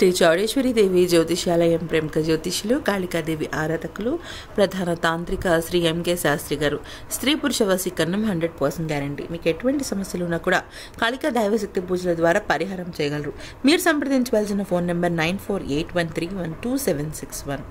శ్రీ చౌడేశ్వరి దేవి జ్యోతిషాలయం ప్రముఖ జ్యోతిష్యులు కాళికాదేవి ఆరాధకులు ప్రధాన తాంత్రిక శ్రీ ఎంకే శాస్త్రి గారు స్త్రీ పురుష వశీకరణం హండ్రెడ్ పర్సెంట్ గ్యారంటీ మీకు ఎటువంటి సమస్యలు ఉన్నా కూడా కాళికా దైవశక్తి పూజల ద్వారా పరిహారం చేయగలరు మీరు సంప్రదించవలసిన phone number nine four eight one three one two seven six one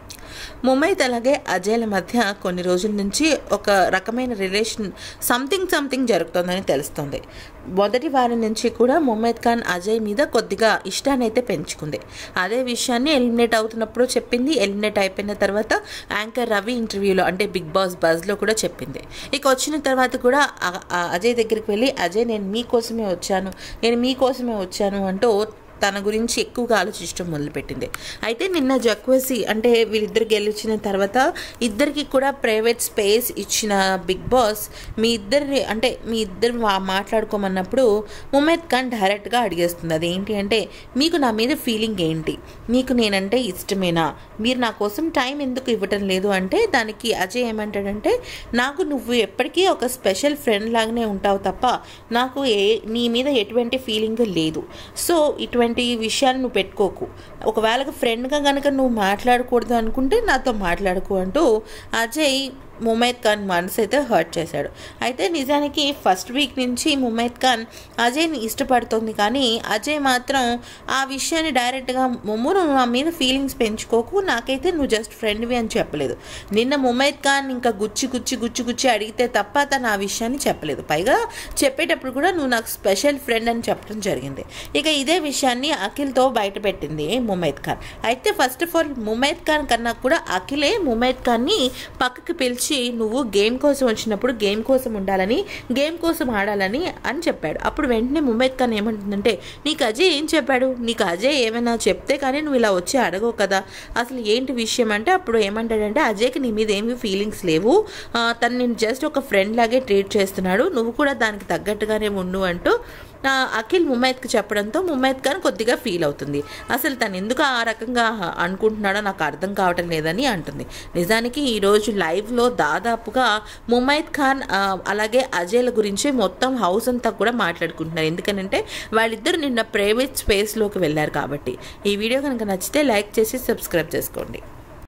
Mumaith అలాగే అజయ్ల మధ్య కొన్ని రోజుల నుంచి ఒక రకమైన రిలేషన్ సంథింగ్ సంథింగ్ జరుగుతుందని తెలుస్తుంది మొదటి వారం నుంచి కూడా ముమైత్ ఖాన్ అజయ్ మీద కొద్దిగా ఇష్టాన్ని అయితే పెంచుకుంది అదే విషయాన్ని ఎలిమినేట్ అవుతున్నప్పుడు చెప్పింది ఎలిమినేట్ అయిపోయిన తర్వాత యాంకర్ రవి ఇంటర్వ్యూలో అంటే బిగ్ బాస్ బజ్లో కూడా చెప్పింది ఇక వచ్చిన తర్వాత కూడా ఆ- ఆ అజయ్ దగ్గరికి వెళ్ళి అజయ్ నేను మీకోసమే వచ్చాను నేను మీకోసమే వచ్చాను అంటూ తన గురించి ఎక్కువగా ఆలోచించడం మొదలుపెట్టింది అయితే నిన్న జక్వసి అంటే వీళ్ళిద్దరు గెలిచిన తర్వాత ఇద్దరికి కూడా ప్రైవేట్ స్పేస్ ఇచ్చిన బిగ్ బాస్ మీ ఇద్దరి అంటే మీ ఇద్దరు మా- మాట్లాడుకోమన్నప్పుడు ముమైత్ ఖాన్ డైరెక్ట్గా అడిగేస్తుంది అదేంటి అంటే మీకు నా మీద ఫీలింగ్ ఏంటి మీకు నేనంటే ఇష్టమేనా మీరు నా కోసం టైం ఎందుకు ఇవ్వటం లేదు అంటే దానికి అజయ్ ఏమంటాడంటే నాకు నువ్వు ఎప్పటికీ ఒక స్పెషల్ ఫ్రెండ్ లాగానే ఉంటావు తప్ప నాకు ఏ నీ మీద ఎటువంటి ఫీలింగ్ లేదు సో ఇటువంటి విషయాలు నువ్వు పెట్టుకోకు ఒకవేళ ఫ్రెండ్గా కనుక నువ్వు మాట్లాడకూడదు అనుకుంటే నాతో మాట్లాడుకో అంటూ అజయ్ ముమైత్ ఖాన్ మనసు అయితే హర్ట్ చేశాడు అయితే నిజానికి ఫస్ట్ వీక్ నుంచి ముమైత్ ఖాన్ అజయ్ని ఇష్టపడుతుంది కానీ అజయ్ మాత్రం ఆ విషయాన్ని డైరెక్ట్గా ముమ్ము నువ్వు నా మీద ఫీలింగ్స్ పెంచుకోకు నాకైతే నువ్వు జస్ట్ ఫ్రెండ్వి అని చెప్పలేదు నిన్న ముమైత్ ఖాన్ ఇంకా గుచ్చి గుచ్చి గుచ్చి గుచ్చి అడిగితే తప్ప తను ఆ విషయాన్ని చెప్పలేదు పైగా చెప్పేటప్పుడు కూడా నువ్వు నాకు స్పెషల్ ఫ్రెండ్ అని చెప్పడం జరిగింది ఇక ఇదే విషయాన్ని అఖిల్తో బయటపెట్టింది ముమైత్ ఖాన్ అయితే first of all Mumaith Khan కన్నా కూడా అఖిలే ముమైత్ ఖాన్ని పక్కకి పిలిచి నువ్వు గేమ్ కోసం వచ్చినప్పుడు గేమ్ కోసం ఉండాలని గేమ్ కోసం ఆడాలని అని చెప్పాడు అప్పుడు వెంటనే ముమైత్ ఖాన్ ఏమంటుందంటే నీకు అజయ్ ఏం చెప్పాడు నీకు అజయ్ ఏమైనా చెప్తే కానీ నువ్వు ఇలా వచ్చి అడగవు కదా అసలు ఏంటి విషయం అంటే అప్పుడు ఏమంటాడంటే అజయ్కి నీ మీద ఏమీ ఫీలింగ్స్ లేవు ఆ, తను నేను జస్ట్ ఒక ఫ్రెండ్ లాగే ట్రీట్ చేస్తున్నాడు నువ్వు కూడా దానికి తగ్గట్టుగానే ఉండు అంటూ ఆ, అఖిల్ ముమైత్కి చెప్పడంతో ముమైత్ ఖాన్ కొద్దిగా ఫీల్ అవుతుంది అసలు తను ఎందుకు ఆ రకంగా అనుకుంటున్నాడో నాకు అర్థం కావటం లేదని అంటుంది నిజానికి ఈరోజు లైవ్లో దాదాపుగా ముమైత్ ఖాన్ ఆ, అలాగే అజయ్ల గురించి మొత్తం హౌస్ అంతా కూడా మాట్లాడుకుంటున్నారు ఎందుకనంటే వాళ్ళిద్దరు నిన్న ప్రైవేట్ స్పేస్లోకి వెళ్ళారు కాబట్టి ఈ వీడియో కనుక నచ్చితే లైక్ చేసి సబ్స్క్రైబ్ చేసుకోండి